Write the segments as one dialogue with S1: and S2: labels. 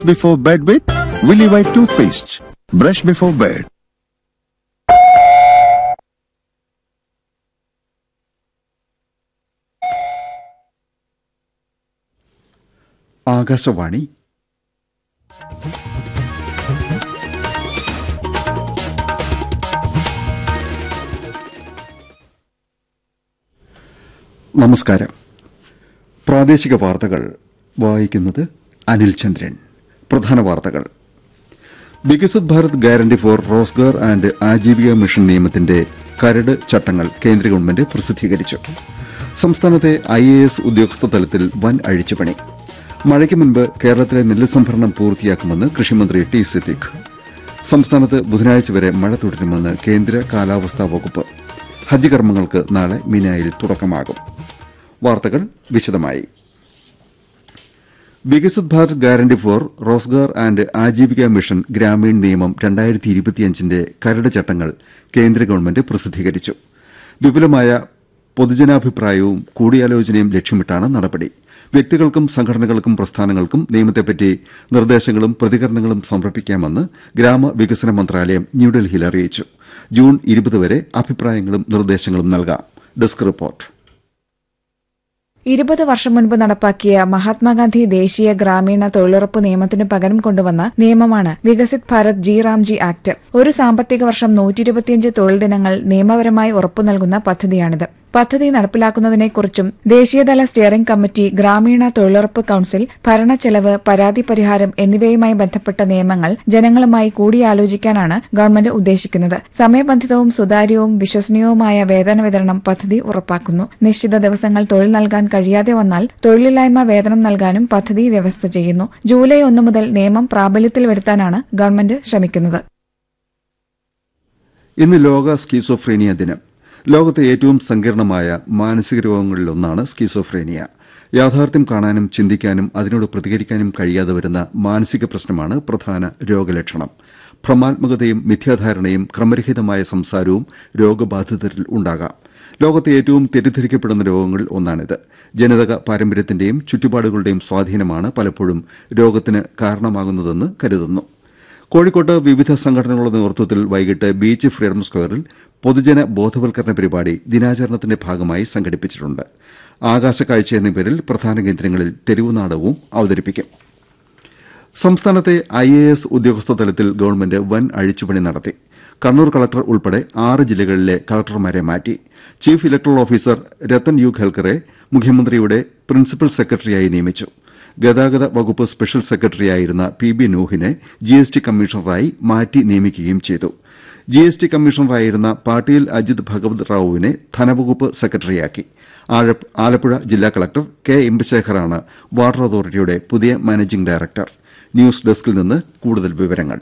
S1: before bed with Willy White toothpaste. Brush before bed.
S2: Akashvani നമസ്കാരം പ്രാദേശിക വാർത്തകൾ വായിക്കുന്നത് അനിൽ ചന്ദ്രൻ പ്രധാന വാർത്തകൾ Viksit Bharat guarantee for Rozgar and Ajeevika mission നിയമത്തിന്റെ കരട് ചട്ടങ്ങൾ കേന്ദ്ര ഗവൺമെന്റ് പ്രസിദ്ധീകരിച്ചു സംസ്ഥാനത്തെ ഐ എ എസ് ഉദ്യോഗസ്ഥ തലത്തിൽ വൻ അഴിച്ചുപണി മഴയ്ക്ക് മുൻപ് കേരളത്തിലെ നെല്ല് സംഭരണം പൂർത്തിയാക്കുമെന്ന് കൃഷിമന്ത്രി ടി സിദ്ദിഖ് സംസ്ഥാനത്ത് ബുധനാഴ്ച വരെ മഴ തുടരുമെന്ന് കേന്ദ്ര കാലാവസ്ഥാ വകുപ്പ് ഹജ്ജ് കർമ്മങ്ങൾക്ക് നാളെ മിനായിൽ തുടക്കമാകും വാർത്തകൾ വിശദമായി Viksit Bharat guarantee for Rozgar and Ajeevika mission Gramin നിയമം രണ്ടായിരത്തി ഇരുപത്തിയഞ്ചിന്റെ കരട് ചട്ടങ്ങൾ കേന്ദ്ര ഗവൺമെന്റ് പ്രസിദ്ധീകരിച്ചു വിപുലമായ പൊതുജനാഭിപ്രായവും കൂടിയാലോചനയും ലക്ഷ്യമിട്ടാണ് നടപടി വ്യക്തികൾക്കും സംഘടനകൾക്കും പ്രസ്ഥാനങ്ങൾക്കും നിയമത്തെപ്പറ്റി നിർദ്ദേശങ്ങളും പ്രതികരണങ്ങളും സമർപ്പിക്കാമെന്ന് ഗ്രാമവികസന മന്ത്രാലയം ന്യൂഡൽഹിയിൽ അറിയിച്ചു ജൂൺ ഇരുപത് വരെ അഭിപ്രായങ്ങളും നിർദ്ദേശങ്ങളും നൽകാം ഡെസ്ക് റിപ്പോർട്ട്
S3: ഇരുപത് വർഷം മുൻപ് നടപ്പാക്കിയ മഹാത്മാഗാന്ധി ദേശീയ ഗ്രാമീണ തൊഴിലുറപ്പ് നിയമത്തിനു പകരം കൊണ്ടുവന്ന നിയമമാണ് Viksit Bharat G RAM G act ഒരു സാമ്പത്തിക വർഷം നൂറ്റി ഇരുപത്തിയഞ്ച് തൊഴിൽ ദിനങ്ങൾ നിയമപരമായി ഉറപ്പു നൽകുന്ന പദ്ധതിയാണിത് പദ്ധതി നടപ്പിലാക്കുന്നതിനെക്കുറിച്ചും ദേശീയതല സ്റ്റിയറിംഗ് കമ്മിറ്റി ഗ്രാമീണ തൊഴിലുറപ്പ് കൌൺസിൽ ഭരണച്ചെലവ് പരാതി പരിഹാരം എന്നിവയുമായി ബന്ധപ്പെട്ട നിയമങ്ങൾ ജനങ്ങളുമായി കൂടിയാലോചിക്കാനാണ് ഗവൺമെന്റ് ഉദ്ദേശിക്കുന്നത് സമയബന്ധിതവും സുതാര്യവും വിശ്വസനീയവുമായ വേതന വിതരണം പദ്ധതി ഉറപ്പാക്കുന്നു നിശ്ചിത ദിവസങ്ങൾ തൊഴിൽ നൽകാൻ കഴിയാതെ വന്നാൽ തൊഴിലില്ലായ്മ വേതനം നൽകാനും പദ്ധതി വ്യവസ്ഥ ചെയ്യുന്നു ജൂലൈ ഒന്ന് മുതൽ നിയമം പ്രാബല്യത്തിൽ വരുത്താനാണ് ഗവൺമെന്റ് ശ്രമിക്കുന്നത്
S2: ഇന്ന് ലോക സ്കീസോഫ്രീനിയ ദിനം ലോകത്തെ ഏറ്റവും സങ്കീർണമായ മാനസിക രോഗങ്ങളിലൊന്നാണ് സ്കീസോഫ്രീനിയ യാഥാർത്ഥ്യം കാണാനും ചിന്തിക്കാനും അതിനോട് പ്രതികരിക്കാനും കഴിയാതെ വരുന്ന മാനസിക പ്രശ്നമാണ് പ്രധാന രോഗലക്ഷണം ഭ്രമാത്മകതയും മിഥ്യാധാരണയും ക്രമരഹിതമായ സംസാരവും രോഗബാധിതരിൽ ഉണ്ടാകാം ലോകത്തെ ഏറ്റവും തെറ്റിദ്ധരിക്കപ്പെടുന്ന രോഗങ്ങളിൽ ഒന്നാണിത് ജനിതക പാരമ്പര്യത്തിന്റെയും ചുറ്റുപാടുകളുടെയും സ്വാധീനമാണ് പലപ്പോഴും രോഗത്തിന് കാരണമാകുന്നതെന്ന് കരുതുന്നു കോഴിക്കോട്ട് വിവിധ സംഘടനകളുടെ നേതൃത്വത്തിൽ വൈകിട്ട് ബീച്ച് ഫ്രീഡം സ്ക്വയറിൽ പൊതുജന ബോധവൽക്കരണ പരിപാടി ദിനാചരണത്തിന്റെ ഭാഗമായി സംഘടിപ്പിച്ചിട്ടുണ്ട് ആകാശക്കാഴ്ച എന്ന പേരിൽ പ്രധാന കേന്ദ്രങ്ങളിൽ തെരുവു നാടകവും അവതരിപ്പിക്കും സംസ്ഥാനത്തെ ഐ എ എസ് ഉദ്യോഗസ്ഥ തലത്തിൽ ഗവൺമെന്റ് വൻ അഴിച്ചുപണി നടത്തി കണ്ണൂർ കളക്ടർ ഉൾപ്പെടെ ആറ് ജില്ലകളിലെ കളക്ടർമാരെ മാറ്റി chief electoral officer Rathan U Kelkar മുഖ്യമന്ത്രിയുടെ പ്രിൻസിപ്പൽ സെക്രട്ടറിയായി നിയമിച്ചു ഗതാഗത വകുപ്പ് സ്പെഷ്യൽ സെക്രട്ടറിയായിരുന്ന പി ബി നൂഹിനെ ജി എസ് ടി കമ്മീഷണറായി മാറ്റി നിയമിക്കുകയും ചെയ്തു ജി എസ് ടി കമ്മീഷണറായിരുന്ന പാട്ടീൽ അജിത് ഭഗവത് റാവുവിനെ ധനവകുപ്പ് സെക്രട്ടറിയാക്കി ആഴ- ആലപ്പുഴ ജില്ലാ കളക്ടർ കെ ഇമ്പശേഖറാണ് വാട്ടർ അതോറിറ്റിയുടെ പുതിയ മാനേജിംഗ് ഡയറക്ടർ ന്യൂസ് ഡെസ്കിൽ നിന്ന് കൂടുതൽ വിവരങ്ങൾ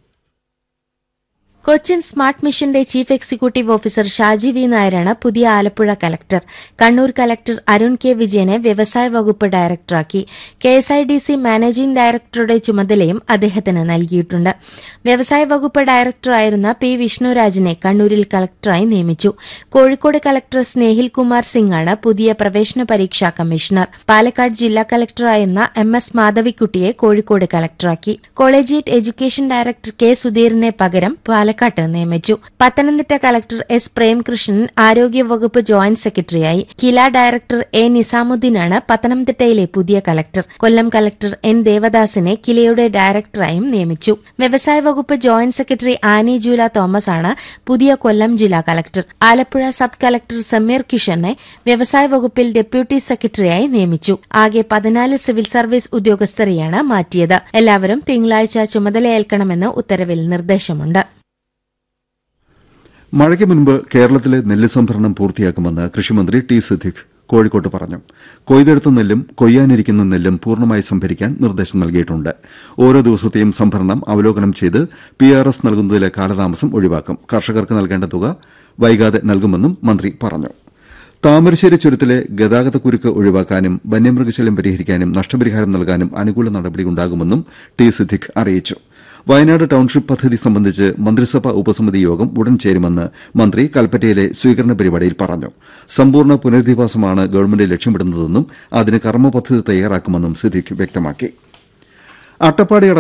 S4: കൊച്ചിൻ സ്മാർട്ട് മിഷന്റെ chief executive officer Shaji V നായരാണ് പുതിയ Alappuzha collector Kannur collector Arun K വിജയനെ വ്യവസായ വകുപ്പ് ഡയറക്ടറാക്കി K S I D C managing ഡയറക്ടറുടെ ചുമതലയും അദ്ദേഹത്തിന് നൽകിയിട്ടുണ്ട് വ്യവസായ വകുപ്പ് ഡയറക്ടറായിരുന്ന പി വിഷ്ണുരാജിനെ കണ്ണൂരിൽ കലക്ടറായി നിയമിച്ചു കോഴിക്കോട് കലക്ടർ സ്നേഹിൽ കുമാർ സിംഗ് ആണ് പുതിയ പ്രവേശന പരീക്ഷാ കമ്മീഷണർ പാലക്കാട് ജില്ലാ കലക്ടറായിരുന്ന എം എസ് മാധവിക്കുട്ടിയെ കോഴിക്കോട് കലക്ടറാക്കി കോളേജിയറ്റ് എഡ്യൂക്കേഷൻ ഡയറക്ടർ കെ സുധീറിനെ പകരം പാലക്കാട്ട് നിയമിച്ചു പത്തനംതിട്ട കലക്ടർ എസ് പ്രേംകൃഷ്ണൻ ആരോഗ്യവകുപ്പ് ജോയിന്റ് സെക്രട്ടറിയായി കില ഡയറക്ടർ എ നിസാമുദ്ദീനാണ് പത്തനംതിട്ടയിലെ പുതിയ കലക്ടർ കൊല്ലം കലക്ടർ എൻ ദേവദാസിനെ കിലയുടെ ഡയറക്ടറായും നിയമിച്ചു വ്യവസായ വകുപ്പ് joint secretary Annie Jula Thomas ആണ് പുതിയ കൊല്ലം ജില്ലാ collector Alappuzha sub collector Sameer കിഷനെ വ്യവസായ വകുപ്പിൽ ഡെപ്യൂട്ടി സെക്രട്ടറിയായി നിയമിച്ചു ആകെ പതിനാല് സിവിൽ സർവീസ് ഉദ്യോഗസ്ഥരെയാണ് മാറ്റിയത് എല്ലാവരും തിങ്കളാഴ്ച ചുമതലയേൽക്കണമെന്ന് ഉത്തരവിൽ നിർദ്ദേശമുണ്ട്
S2: മഴയ്ക്ക് മുൻപ് കേരളത്തിലെ നെല്ല് സംഭരണം പൂർത്തിയാക്കുമെന്ന് കൃഷിമന്ത്രി ടി സിദ്ദിഖ് കോഴിക്കോട്ട് പറഞ്ഞു കൊയ്തെടുത്ത നെല്ലും കൊയ്യാനിരിക്കുന്ന നെല്ലും പൂർണ്ണമായി സംഭരിക്കാൻ നിർദ്ദേശം നൽകിയിട്ടുണ്ട് ഓരോ ദിവസത്തെയും സംഭരണം അവലോകനം ചെയ്ത് പി ആർ എസ് നൽകുന്നതിലെ കാലതാമസം ഒഴിവാക്കും കർഷകർക്ക് നൽകേണ്ട തുക വൈകാതെ നൽകുമെന്നും മന്ത്രി പറഞ്ഞു താമരശ്ശേരി ചുരത്തിലെ ഗതാഗതക്കുരുക്ക് ഒഴിവാക്കാനും വന്യമൃഗശല്യം പരിഹരിക്കാനും നഷ്ടപരിഹാരം നൽകാനും അനുകൂല നടപടിയുണ്ടാകുമെന്നും ടി സിദ്ദിഖ് അറിയിച്ചു വയനാട് ടൌൺഷിപ്പ് പദ്ധതി സംബന്ധിച്ച് മന്ത്രിസഭാ ഉപസമിതി യോഗം ഉടൻ ചേരുമെന്ന് മന്ത്രി കൽപ്പറ്റയിലെ സ്വീകരണ പരിപാടിയിൽ പറഞ്ഞു സമ്പൂർണ്ണ പുനരധിവാസമാണ് ഗവൺമെന്റ് ലക്ഷ്യമിടുന്നതെന്നും അതിന് കർമ്മ പദ്ധതി തയ്യാറാക്കുമെന്നും സിദ്ദിഖ് വ്യക്തമാക്കി അട്ടപ്പാടി